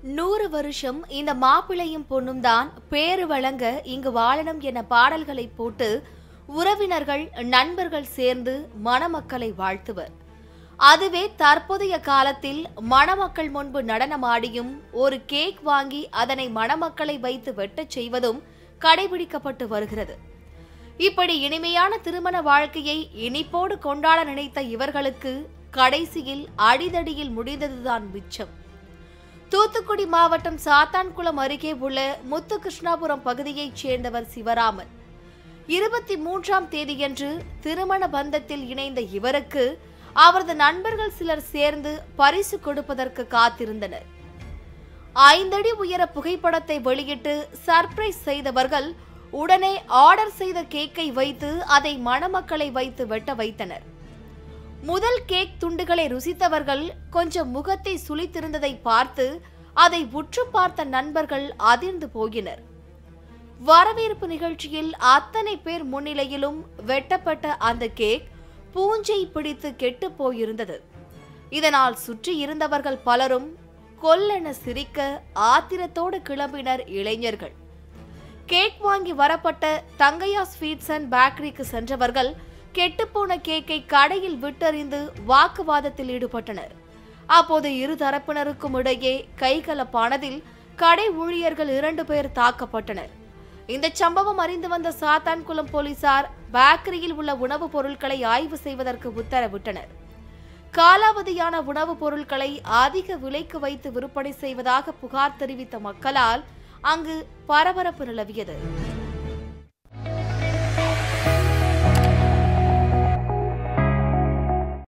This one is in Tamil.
நூறு வருஷம் இந்த மாப்பிள்ளையும் பொண்ணும் தான் பேரு வழங்க இங்கு வாழணும் என பாடல்களை போட்டு உறவினர்கள் நண்பர்கள் சேர்ந்து மணமக்களை வாழ்த்துவர் அதுவே தற்போதைய காலத்தில் மணமக்கள் முன்பு நடனமாடியும் ஒரு கேக் வாங்கி அதனை மணமக்களை வைத்து வெட்டச் செய்வதும் கடைபிடிக்கப்பட்டு வருகிறது இப்படி இனிமையான திருமண வாழ்க்கையை இனிப்போடு கொண்டாட நினைத்த இவர்களுக்கு கடைசியில் அடிதடியில் முடிந்ததுதான் மிச்சம் தூத்துக்குடி மாவட்டம் சாத்தான்குளம் அருகே உள்ள முத்துகிருஷ்ணாபுரம் பகுதியைச் சேர்ந்தவர் சிவராமன் இருபத்தி மூன்றாம் தேதியன்று திருமண பந்தத்தில் இணைந்த இவருக்கு அவரது நண்பர்கள் சிலர் சேர்ந்து பரிசு கொடுப்பதற்கு காத்திருந்தனர் ஐந்தடி உயர புகைப்படத்தை வெளியிட்டு சர்ப்ரைஸ் செய்தவர்கள் உடனே ஆர்டர் செய்த கேக்கை வைத்து அதை மணமக்களை வைத்து வெட்ட வைத்தனர் முதல் கேக் துண்டுகளை ருசித்தவர்கள் கொஞ்சம் முகத்தை சுளித்திருந்ததை பார்த்து அதை உற்று பார்த்த நண்பர்கள் அதிர்ந்து போயினர் வரவேற்பு நிகழ்ச்சியில் அத்தனை பேர் முன்னிலையிலும் வெட்டப்பட்ட அந்த கேக் பூஞ்சை பிடித்து கெட்டுப் போயிருந்தது இதனால் சுற்றி இருந்தவர்கள் பலரும் கொல்லென சிரிக்க ஆத்திரத்தோடு கிளம்பினர் இளைஞர்கள் கேக் வாங்கி வரப்பட்ட தங்கையா ஸ்வீட்ஸ் அண்ட் பேக்கரிக்கு சென்றவர்கள் கெட்டுப்போன கேக்கை கடையில் விட்டறிந்து வாக்குவாதத்தில் ஈடுபட்டனர் அப்போது இரு தரப்பினருக்கும் இடையே கைகலப்பானதில் கடை ஊழியர்கள் இரண்டு பேர் தாக்கப்பட்டனர் இந்த சம்பவம் அறிந்து வந்த சாத்தான்குளம் போலீசார் பேக்கரியில் உள்ள உணவுப் பொருட்களை ஆய்வு செய்வதற்கு உத்தரவிட்டனர் காலாவதியான உணவுப் பொருட்களை அதிக விலைக்கு வைத்து விற்பனை செய்வதாக புகார் தெரிவித்த மக்களால் அங்கு பரபரப்பு நிலவியது